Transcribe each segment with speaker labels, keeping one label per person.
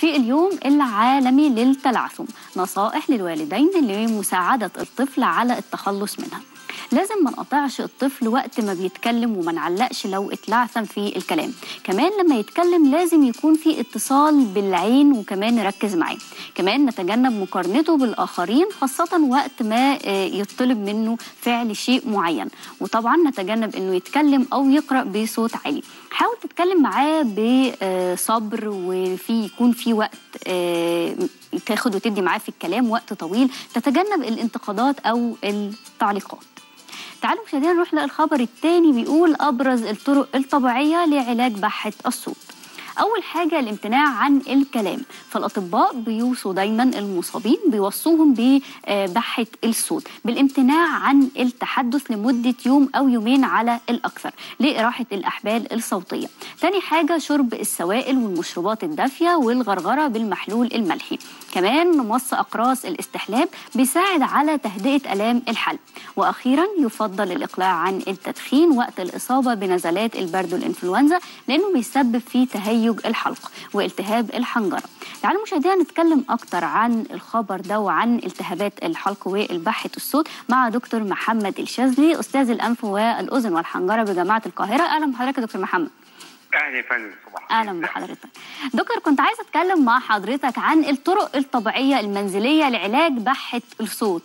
Speaker 1: في اليوم العالمي للتلعثم نصائح للوالدين لمساعدة الطفل على التخلص منها لازم ما نقطعش الطفل وقت ما بيتكلم وما نعلقش لو اتلعثم في الكلام كمان لما يتكلم لازم يكون في اتصال بالعين وكمان نركز معاه كمان نتجنب مقارنته بالآخرين خاصة وقت ما يطلب منه فعل شيء معين وطبعا نتجنب انه يتكلم او يقرأ بصوت عالي حاول تتكلم معاه بصبر وفي يكون في وقت تاخد وتدي معاه في الكلام وقت طويل تتجنب الانتقادات او التعليقات تعالوا مشاهدينا نروح للخبر الثاني بيقول ابرز الطرق الطبيعيه لعلاج بحه الصوت أول حاجة الامتناع عن الكلام فالأطباء بيوصوا دايما المصابين بيوصوهم ببحة الصوت بالامتناع عن التحدث لمدة يوم أو يومين على الأكثر لإراحة الأحبال الصوتية تاني حاجة شرب السوائل والمشروبات الدافية والغرغرة بالمحلول الملحي كمان مص أقراص الاستحلاب بيساعد على تهدئة ألام الحلق وأخيرا يفضل الإقلاع عن التدخين وقت الإصابة بنزلات البرد والإنفلونزا لأنه بيسبب في تهيج الحلق والتهاب الحنجرة تعالوا مشاهدينا نتكلم أكتر عن الخبر ده وعن التهابات الحلق والبحة الصوت مع دكتور محمد الشاذلي أستاذ الأنف والأذن والحنجرة بجامعة القاهرة أهلا بحضرتك يا دكتور محمد
Speaker 2: اهلا يا فندم صباح
Speaker 1: اهلا بحضرتك دكتور كنت عايزه اتكلم مع حضرتك عن الطرق الطبيعيه المنزليه لعلاج بحه الصوت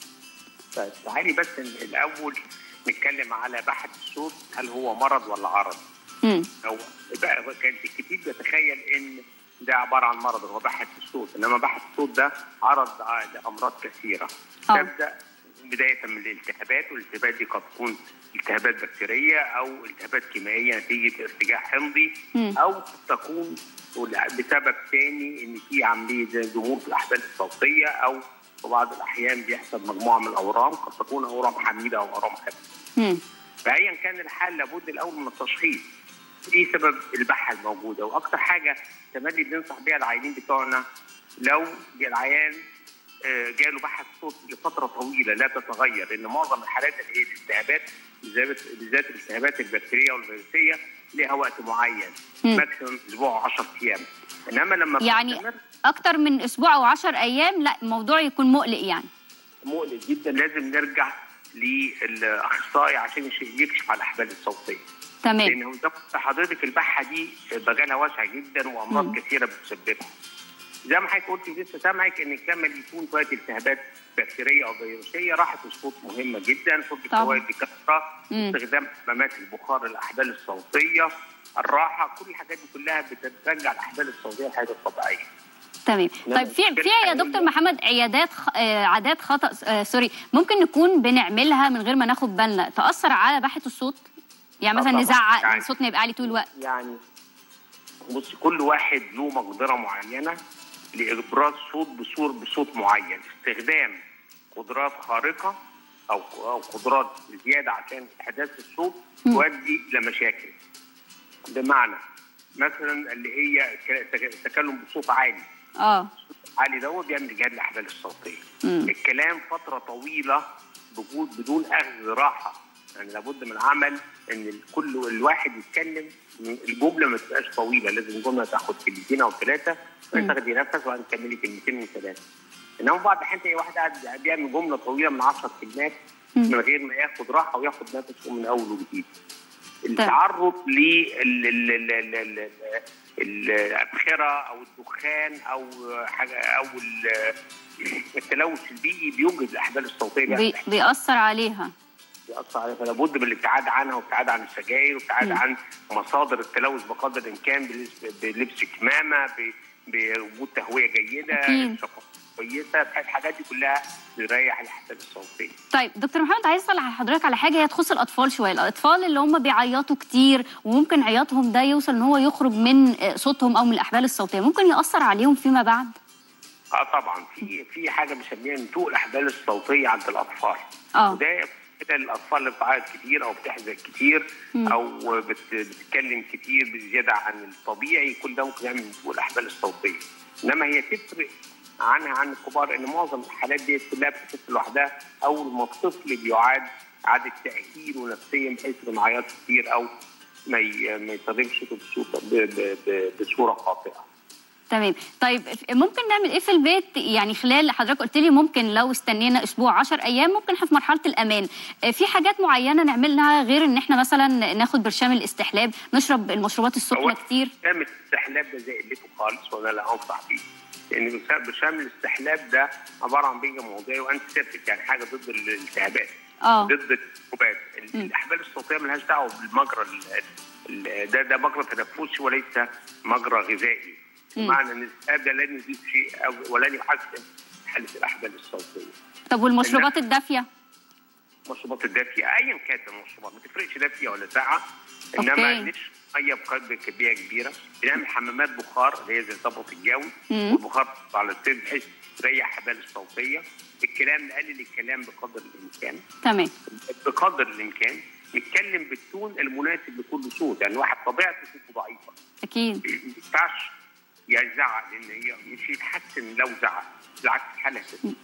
Speaker 2: طيب تعالي بس الاول نتكلم على بحه الصوت هل هو مرض ولا عرض
Speaker 1: امم
Speaker 2: او بقى كان الكتير بيتخيل ان ده عباره عن مرض هو بحه الصوت انما بحه الصوت ده عرض لامراض كثيره
Speaker 1: أوه.
Speaker 2: تبدا بدايه من الالتهابات والالتهابات دي قد تكون التهابات بكتيريه او التهابات كيميائيه نتيجه ارتجاع حمضي
Speaker 1: مم.
Speaker 2: او تكون بسبب ثاني ان في عمليه زي ضمور في الاحبال الصوتيه او في بعض الاحيان بيحصل مجموعه من الاورام قد تكون اورام حميده او اورام خبيثه
Speaker 1: امم
Speaker 2: فايا كان الحال لابد الاول من التشخيص ايه سبب البحه الموجوده واكثر حاجه تملي بننصح بيها العيانين بتوعنا لو العيان آه، جاله بحه صوت لفتره طويله لا تتغير لان معظم الحالات اللي هي الالتهابات بالذات بالذات الالتهابات البكتيريه والفيروسيه لها وقت معين
Speaker 1: مم.
Speaker 2: ماكسيمم اسبوع 10 ايام انما لما
Speaker 1: يعني
Speaker 2: بتستمر
Speaker 1: اكتر من اسبوع او 10 ايام لا الموضوع يكون مقلق يعني
Speaker 2: مقلق جدا لازم نرجع للاخصائي عشان يش- يكشف على الاحبال الصوتيه
Speaker 1: تمام
Speaker 2: لان هو زي ما قلت لحضرتك البحه دي مجالها واسع جدا وامراض
Speaker 1: مم.
Speaker 2: كثيره بتسببها. زي ما حضرتك قلت لسه سامعك ان كمان يكون شويه التهابات بكتيريه او فيروسيه راحه الصوت مهمه جدا، شرب
Speaker 1: طبعا.
Speaker 2: السوائل بكثره،
Speaker 1: مم.
Speaker 2: استخدام حمامات البخار الاحبال الصوتيه، الراحه، كل الحاجات دي كلها بترجع الاحبال الصوتيه لحياتها الطبيعيه.
Speaker 1: تمام
Speaker 2: نعم.
Speaker 1: طيب في في يا دكتور محمد عيادات خ... آه، عادات خطا آه، سوري ممكن نكون بنعملها من غير ما ناخد بالنا تاثر على بحه الصوت يعني
Speaker 2: آه
Speaker 1: مثلا
Speaker 2: طبعاً.
Speaker 1: نزعق
Speaker 2: يعني-
Speaker 1: صوتنا يبقى عالي طول الوقت
Speaker 2: يعني بص كل واحد له مقدره معينه لابراز صوت بصور بصوت معين استخدام قدرات خارقه او او قدرات زياده عشان احداث الصوت
Speaker 1: مم.
Speaker 2: تؤدي الى مشاكل بمعنى مثلا اللي هي ك- تك- تكلم بصوت عالي
Speaker 1: اه
Speaker 2: عالي دوت بيعمل اجهاد الاحبال الصوتيه
Speaker 1: مم.
Speaker 2: الكلام فتره طويله بجود بدون اخذ راحه يعني لابد من عمل ان كل الواحد يتكلم الجمله ما تبقاش طويله لازم الجمله تاخد كلمتين او ثلاثه
Speaker 1: مم.
Speaker 2: تاخدي نفس وبعدين تكملي كلمتين وثلاثه انما بعض الاحيان تلاقي واحد قاعد بيعمل جمله طويله من 10 كلمات
Speaker 1: مم.
Speaker 2: من غير ما ياخد راحه وياخد نفسه من اول وجديد التعرض للابخره او الدخان او حاجه او ال- التلوث البيئي بيوجد الاحبال الصوتيه
Speaker 1: بي...
Speaker 2: بيعمل
Speaker 1: بيأثر عليها
Speaker 2: بيأثر عليها فلا بد من الابتعاد عنها وابتعاد عن السجاير وابتعاد
Speaker 1: مم.
Speaker 2: عن مصادر التلوث بقدر الامكان بلبس- بلبس كمامه ب- بوجود تهويه جيده
Speaker 1: أكيد.
Speaker 2: ثقافه كويسه الحاجات دي كلها بتريح الاحبال الصوتيه
Speaker 1: طيب دكتور محمد عايز اسال حضرتك على حاجه هي تخص الاطفال شويه الاطفال اللي هم بيعيطوا كتير وممكن عياطهم ده يوصل ان هو يخرج من آه، صوتهم او من الاحبال الصوتيه ممكن ياثر عليهم فيما بعد
Speaker 2: اه طبعا في في حاجه بنسميها نتوء الاحبال الصوتيه عند الاطفال
Speaker 1: اه
Speaker 2: وده كده الاطفال اللي بتعيط كتير او بتحزن كتير
Speaker 1: مم.
Speaker 2: او بت- بتتكلم كتير بزياده عن الطبيعي كل ده ممكن يعمل نتوء الاحبال الصوتيه انما هي تفرق عنها عن الكبار ان معظم الحالات دي كلها بتخف لوحدها اول ما الطفل بيعاد اعاده تاهيله نفسيا بحيث انه ما يعيطش كتير او ما ي- ما يستخدمش صوته بصوت- ب- ب- ب- بصوره خاطئه.
Speaker 1: تمام طيب ممكن نعمل ايه في البيت يعني خلال حضرتك قلت لي ممكن لو استنينا اسبوع 10 ايام ممكن احنا في مرحله الامان في حاجات معينه نعملها غير ان احنا مثلا ناخد برشام الاستحلاب نشرب المشروبات السخنه كتير
Speaker 2: برشام الاستحلاب ده زي قلته خالص وانا لا انصح بيه لان برشام الاستحلاب ده عباره عن بيجا موضعي وانتي سيبتيك يعني حاجه ضد الالتهابات
Speaker 1: اه
Speaker 2: ضد الذباب الاحبال الصوتيه ملهاش دعوه بالمجرى ده ده مجرى تنفسي وليس مجرى غذائي بمعنى ان الالتهاب ده لن يزيد شيء أو ولن يحسن حاله الاحبال الصوتيه
Speaker 1: طب والمشروبات الدافيه؟
Speaker 2: المشروبات الدافيه ايا كانت المشروبات ما تفرقش دافيه ولا ساقعه انما نشرب ميه بقدر كميه كبيره بنعمل حمامات بخار اللي هي زي ضبط الجوي والبخار على الصدر بحيث تريح الحبال الصوتيه الكلام نقلل الكلام بقدر الامكان
Speaker 1: تمام
Speaker 2: بقدر الامكان نتكلم بالتون المناسب لكل صوت يعني واحد طبيعته صوته ضعيفه
Speaker 1: اكيد
Speaker 2: ما ينفعش يزعق لان هي مش يتحسن لو زعق بالعكس الحاله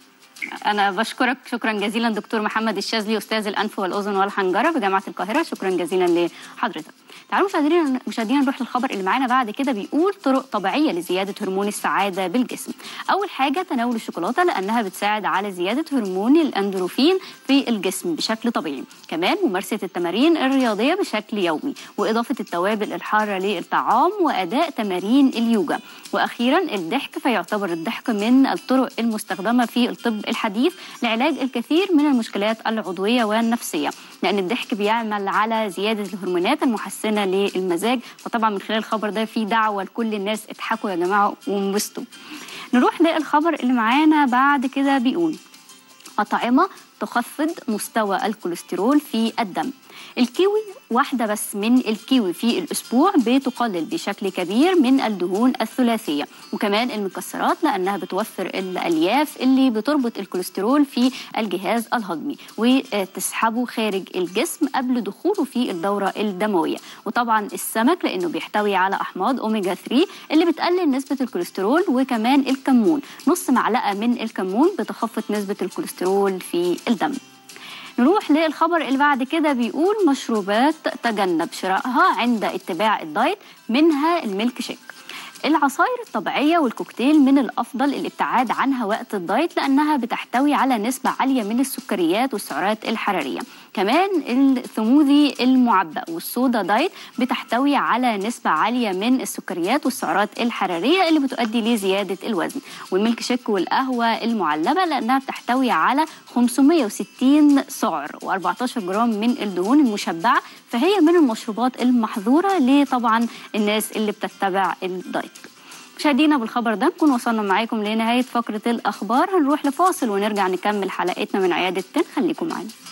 Speaker 1: أنا بشكرك شكرا جزيلا دكتور محمد الشاذلي أستاذ الأنف والأذن والحنجرة بجامعة القاهرة شكرا جزيلا لحضرتك. تعالوا مشاهدينا مشاهدينا نروح للخبر اللي معانا بعد كده بيقول طرق طبيعية لزيادة هرمون السعادة بالجسم. أول حاجة تناول الشوكولاتة لأنها بتساعد على زيادة هرمون الأندروفين في الجسم بشكل طبيعي. كمان ممارسة التمارين الرياضية بشكل يومي وإضافة التوابل الحارة للطعام وأداء تمارين اليوجا. وأخيرا الضحك فيعتبر الضحك من الطرق المستخدمة في الطب الحديث لعلاج الكثير من المشكلات العضويه والنفسيه لان الضحك بيعمل على زياده الهرمونات المحسنه للمزاج فطبعا من خلال الخبر ده في دعوه لكل الناس اضحكوا يا جماعه وانبسطوا نروح للخبر اللي معانا بعد كده بيقول أطعمة تخفض مستوى الكوليسترول في الدم الكيوي واحدة بس من الكيوي في الأسبوع بتقلل بشكل كبير من الدهون الثلاثية وكمان المكسرات لأنها بتوفر الألياف اللي بتربط الكوليسترول في الجهاز الهضمي وتسحبه خارج الجسم قبل دخوله في الدورة الدموية وطبعا السمك لأنه بيحتوي على أحماض أوميجا 3 اللي بتقلل نسبة الكوليسترول وكمان الكمون نص معلقة من الكمون بتخفض نسبة الكوليسترول في الدم نروح للخبر اللي بعد كده بيقول مشروبات تجنب شرائها عند اتباع الدايت منها الميلك شيك العصائر الطبيعية والكوكتيل من الأفضل الابتعاد عنها وقت الدايت لأنها بتحتوي على نسبة عالية من السكريات والسعرات الحرارية كمان الثموذي المعبأ والصودا دايت بتحتوي على نسبة عالية من السكريات والسعرات الحرارية اللي بتؤدي لزيادة الوزن والميلك شيك والقهوة المعلبة لأنها بتحتوي على 560 سعر و14 جرام من الدهون المشبعة فهي من المشروبات المحظورة لطبعا الناس اللي بتتبع الدايت مشاهدينا بالخبر ده نكون وصلنا معاكم لنهاية فقرة الأخبار هنروح لفاصل ونرجع نكمل حلقتنا من عيادة تن خليكم معانا